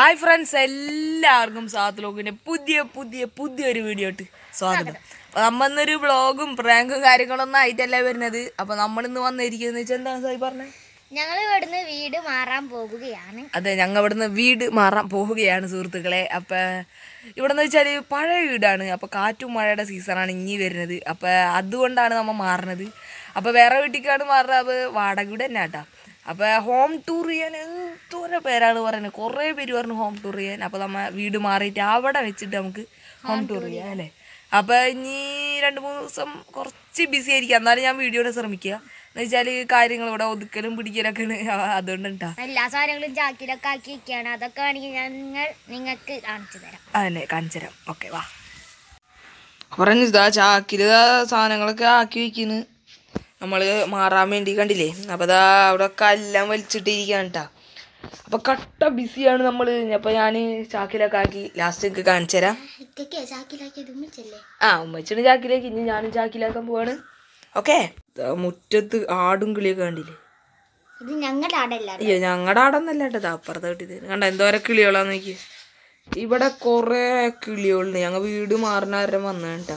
hi friends എല്ലാവർക്കും സാത്ലോകിന്റെ പുതിയ പുതിയ പുതിയൊരു വീഡിയോ ഇട്ട് സ്വാഗതം അപ്പൊ നമ്മന്നൊരു വ്ളോഗും പ്രാങ്കും കാര്യങ്ങളൊന്നും ആയിട്ടല്ല വരുന്നത് അപ്പൊ നമ്മൾ ഇന്ന് വന്നിരിക്കുന്നത് വെച്ചാൽ എന്താണ് സായി പറഞ്ഞത് ഞങ്ങൾ ഇവിടുന്ന് വീട് മാറാൻ പോകുകയാണ് അതെ ഞങ്ങൾ ഇവിടുന്ന് വീട് മാറാൻ പോവുകയാണ് സുഹൃത്തുക്കളെ അപ്പൊ ഇവിടെ എന്ന് വെച്ചാൽ പഴയ വീടാണ് അപ്പൊ കാറ്റും മഴയുടെ സീസണാണ് ഇനി വരുന്നത് അപ്പൊ അതുകൊണ്ടാണ് നമ്മൾ മാറുന്നത് അപ്പൊ വേറെ വീട്ടിലേക്കാണ് മാറുന്നത് അപ്പൊ വാടക വീട് തന്നെ കേട്ടോ അപ്പൊ ഹോം ടൂർ ചെയ്യാൻ എന്തോരം പേരാണ് പറയുന്നത് കുറേ പേര് പറഞ്ഞു ഹോം ടൂർ ചെയ്യാൻ അപ്പൊ നമ്മ വീട് മാറിയിട്ട് അവിടെ വെച്ചിട്ട് നമുക്ക് ഹോം ടൂർ ചെയ്യാം അല്ലേ അപ്പൊ ഇനി രണ്ട് മൂന്ന് ദിവസം കുറച്ച് ബിസി ആയിരിക്കും എന്നാലും ഞാൻ വീഡിയോയുടെ ശ്രമിക്കുക എന്ന് വെച്ചാൽ കാര്യങ്ങൾ ഇവിടെ ഒതുക്കലും പിടിക്കലൊക്കെയാണ് അതുകൊണ്ടാ എല്ലാ സാധനങ്ങളും ചാക്കിലൊക്കെ ആക്കി വെക്കുകയാണ് അതൊക്കെ വേണമെങ്കിൽ ഞങ്ങൾ നിങ്ങൾക്ക് കാണിച്ചു തരാം അതന്നെ കാണിച്ചു തരാം ഓക്കെ വാ പറഞ്ഞു ഇതാ ചാക്കില് ഇതാ സാധനങ്ങളൊക്കെ ആക്കി വെക്കുന്നു നമ്മള് മാറാൻ വേണ്ടി കണ്ടില്ലേ അപ്പൊ ഇതാ അവിടെ എല്ലാം വലിച്ചിട്ടിരിക്കാണ് കേട്ടാ അപ്പൊ കട്ട ബിസിയാണ് നമ്മള് അപ്പൊ ഞാന് ചാക്കിലൊക്കെ ആക്കി ലാസ്റ്റ് എനിക്ക് കാണിച്ചു തരാം ഇക്കൊക്കെ ചാക്കിലാക്കി തുമ്മിച്ചല്ലേ ആ ഉമ്മച്ചിന് ചാക്കിലേക്ക് ഇനി ഞാനും ചാക്കിലാക്കാൻ പോവാണ് ഓക്കെ മുറ്റത്ത് ആടും കിളിയൊക്കെ കണ്ടില്ലേ ഇത് ഞങ്ങളുടെ ആടല്ല അയ്യോ ഞങ്ങളുടെ ആടൊന്നല്ല കേട്ടോ അപ്പുറത്തെ വീട്ടിൽ കണ്ട എന്തോരം കിളികളാന്ന് നോക്കി ഇവിടെ കൊറേ കിളികളുണ്ട് ഞങ്ങൾ വീട് മാറുന്നവരെ വന്ന കേട്ടാ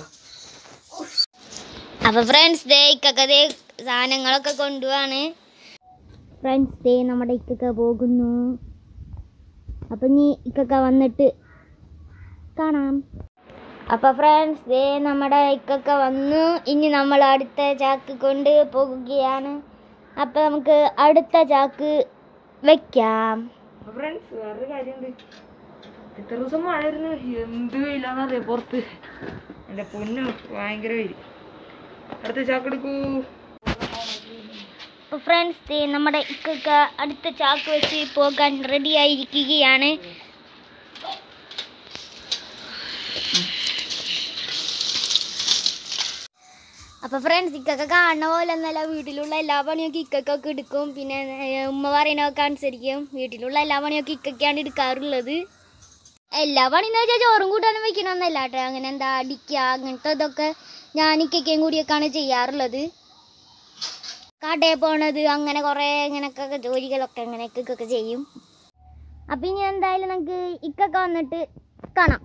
അപ്പൊ ഫ്രണ്ട്സ് ദേ ഇക്കൊക്കെ ദേ സാധനങ്ങളൊക്കെ കൊണ്ടുപോവാണ് ഫ്രണ്ട്സ് ദേ നമ്മുടെ ഇക്കൊക്കെ പോകുന്നു അപ്പൊ ഇനി ഇക്കൊക്കെ വന്നിട്ട് കാണാം അപ്പൊ ഫ്രണ്ട്സ് ദേ നമ്മുടെ ഇക്കൊക്കെ വന്നു ഇനി നമ്മൾ അടുത്ത ചാക്ക് കൊണ്ട് പോകുകയാണ് അപ്പൊ നമുക്ക് അടുത്ത ചാക്ക് വെക്കാം ഫ്രണ്ട്സ് വേറൊരു കാര്യമുണ്ട് എത്ര ദിവസം മഴ ആയിരുന്നു എന്ത് വെയിലാന്നറിയാം പുറത്ത് എന്റെ പൊന്നു ഭയങ്കര വെയിൽ അടുത്ത ചാക്കെടുക്കൂ അപ്പോൾ ഫ്രണ്ട്സ് നമ്മുടെ ഇക്കൊക്കെ അടുത്ത ചാക്ക് വെച്ച് പോകാൻ റെഡി ആയിരിക്കുകയാണ് അപ്പോൾ ഫ്രണ്ട്സ് ഇക്കൊക്കെ കാണുന്ന പോലെ ഒന്നല്ല വീട്ടിലുള്ള എല്ലാ പണിയൊക്കെ ഇക്കൊക്കെ എടുക്കും പിന്നെ ഏഹ്, ഉമ്മ പറയുന്നതൊക്കെ അനുസരിക്കും വീട്ടിലുള്ള എല്ലാ പണിയൊക്കെ ഇക്കൊക്കെയാണ് എടുക്കാറുള്ളത് എല്ലാ പണിന്ന് വെച്ചാൽ ചോറും കൂട്ടാനും വെക്കണമെന്നല്ല കേട്ടോ അങ്ങനെ എന്താ അടിക്കുക അങ്ങനത്തെ ഇതൊക്കെ ഞാൻ ഇക്കയ്ക്കും കൂടിയൊക്കെയാണ് ചെയ്യാറുള്ളത് കടയിൽ പോണത് അങ്ങനെ കുറേ ഇങ്ങനെയൊക്കെ ജോലികളൊക്കെ അങ്ങനെയൊക്കെ ചെയ്യും അപ്പം ഇനി എന്തായാലും നമുക്ക് ഇക്കൊക്കെ വന്നിട്ട് കാണാം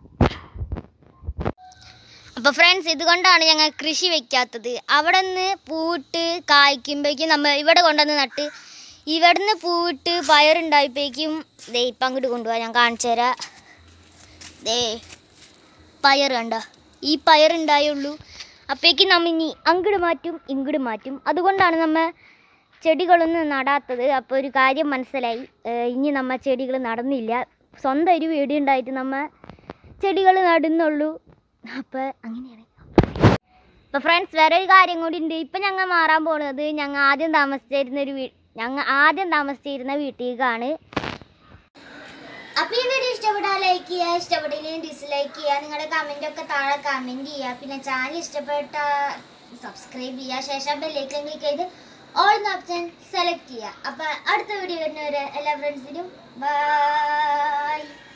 അപ്പോൾ ഫ്രണ്ട്സ് ഇതുകൊണ്ടാണ് ഞങ്ങൾ കൃഷി വെക്കാത്തത് അവിടെ നിന്ന് പൂവിട്ട് കായ്ക്കുമ്പോഴേക്കും നമ്മൾ ഇവിടെ കൊണ്ടുവന്ന് നട്ട് ഇവിടെ നിന്ന് പൂവിട്ട് പയറുണ്ടായപ്പോഴേക്കും ദേ ഇപ്പം അങ്ങോട്ട് കൊണ്ടുപോകാം ഞാൻ കാണിച്ചു തരാം ദേ പയർ കണ്ട ഈ പയറുണ്ടായുള്ളൂ അപ്പോഴേക്കും നമ്മ ഇനി അങ്ങോട്ട് മാറ്റും ഇങ്ങോട്ട് മാറ്റും അതുകൊണ്ടാണ് നമ്മ ചെടികളൊന്നും നടാത്തത് അപ്പോൾ ഒരു കാര്യം മനസ്സിലായി ഏഹ് ഇനി നമ്മ ചെടികൾ നടന്നില്ല സ്വന്തം ഒരു വീട് ഉണ്ടായിട്ട് നമ്മ ചെടികൾ നടുന്നുള്ളൂ അപ്പോൾ അങ്ങനെയാണ് അപ്പോൾ ഫ്രണ്ട്സ് വേറെ ഒരു കാര്യം കൂടി ഉണ്ട് ഇപ്പം ഞങ്ങൾ മാറാൻ പോകുന്നത് ഞങ്ങൾ ആദ്യം താമസിച്ചിരുന്ന ഒരു വീ ഞങ്ങൾ ആദ്യം താമസിച്ചിരുന്ന വീട്ടിലേക്കാണ് അപ്പോൾ ഈ വീഡിയോ ഇഷ്ടപ്പെട്ടാൽ ലൈക്ക് ചെയ്യുക ഇഷ്ടപ്പെട്ടില്ലെങ്കിൽ ഡിസ്ലൈക്ക് ചെയ്യുക നിങ്ങളുടെ കമൻ്റ് ഒക്കെ താഴെ കമൻറ്റ് ചെയ്യുക പിന്നെ ചാനൽ ഇഷ്ടപ്പെട്ട സബ്സ്ക്രൈബ് ചെയ്യുക ശേഷം ബെല്ലേക്ക് ക്ലിക്ക് ചെയ്ത് ഓൾ എന്ന ഓപ്ഷൻ സെലക്ട് ചെയ്യുക അപ്പോൾ അടുത്ത വീഡിയോ വരുന്നവരെ എല്ലാ ഫ്രണ്ട്സിനും ബൈ